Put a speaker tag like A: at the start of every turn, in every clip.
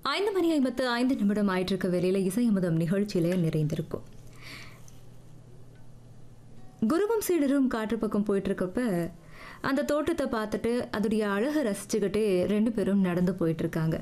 A: ஐந்து மணி ஐம்பத்து ஐந்து நிமிடம் ஆயிட்டிருக்க வேலையில் இசையமுதம் நிகழ்ச்சியிலே நிறைந்திருக்கும் குருவும் சீடரும் காற்று பக்கம் போயிட்டு இருக்கப்ப அந்த தோட்டத்தை பார்த்துட்டு அதோடைய அழகை ரசிச்சுக்கிட்டே ரெண்டு பேரும் நடந்து போயிட்டு இருக்காங்க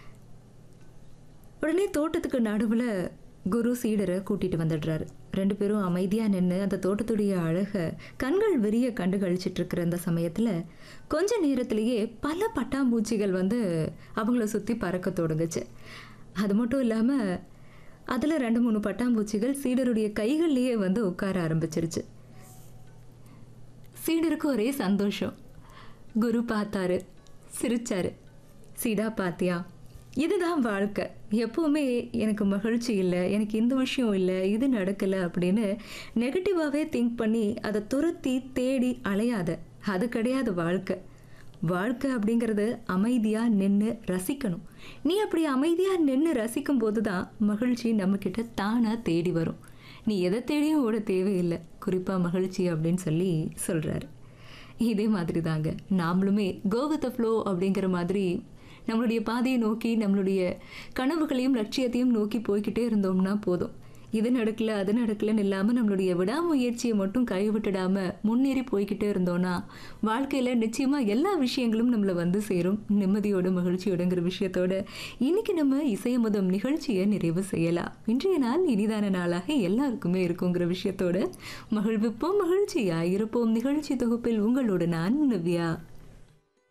A: உடனே தோட்டத்துக்கு நடுவில் குரு சீடரை கூட்டிட்டு வந்துடுறாரு ரெண்டு பேரும் அமைதியாக நின்று அந்த தோட்டத்துடைய அழகை கண்கள் விரிய கண்டு கழிச்சிட்டு இருக்கிற அந்த சமயத்தில் கொஞ்ச நேரத்திலேயே பல பட்டாம்பூச்சிகள் வந்து அவங்கள சுற்றி பறக்க தொடங்குச்சு அது மட்டும் இல்லாமல் அதில் ரெண்டு மூணு பட்டாம்பூச்சிகள் சீடருடைய கைகள்லேயே வந்து உட்கார ஆரம்பிச்சிருச்சு சீடருக்கு ஒரே சந்தோஷம் குரு பார்த்தாரு சிரிச்சாரு சீடா பாத்தியா இதுதான் வாழ்க்கை எப்போவுமே எனக்கு மகிழ்ச்சி இல்லை எனக்கு இந்த விஷயம் இல்லை இது நடக்கலை அப்படின்னு நெகட்டிவாகவே திங்க் பண்ணி அதை துரத்தி தேடி அலையாத அது கிடையாது வாழ்க்கை வாழ்க்கை அப்படிங்கிறது அமைதியாக நின்று ரசிக்கணும் நீ அப்படி அமைதியாக நின்று ரசிக்கும் போது தான் மகிழ்ச்சி நம்மக்கிட்ட தானாக தேடி வரும் நீ எதை தேடியும் ஓட தேவையில்லை குறிப்பாக மகிழ்ச்சி அப்படின்னு சொல்லி சொல்கிறாரு இதே மாதிரி தாங்க நாமளுமே கோ வித் ஃப்ளோ அப்படிங்கிற மாதிரி நம்மளுடைய பாதையை நோக்கி நம்மளுடைய கனவுகளையும் லட்சியத்தையும் நோக்கி போய்கிட்டே இருந்தோம்னா போதும் இது நடக்கல அது நடக்கலன்னு இல்லாமல் நம்மளுடைய விடாமுயற்சியை மட்டும் கைவிட்டுடாம முன்னேறி போய்கிட்டே இருந்தோம்னா வாழ்க்கையில் நிச்சயமாக எல்லா விஷயங்களும் நம்மளை வந்து சேரும் நிம்மதியோட மகிழ்ச்சியோடங்கிற விஷயத்தோட இன்னைக்கு நம்ம இசையமுதம் நிகழ்ச்சியை நிறைவு செய்யலாம் இன்றைய நாள் இனிதான நாளாக எல்லாருக்குமே இருக்குங்கிற விஷயத்தோட மகிழ்விப்போம் மகிழ்ச்சியா இருப்போம் நிகழ்ச்சி தொகுப்பில் உங்களோட நான் நவ்யா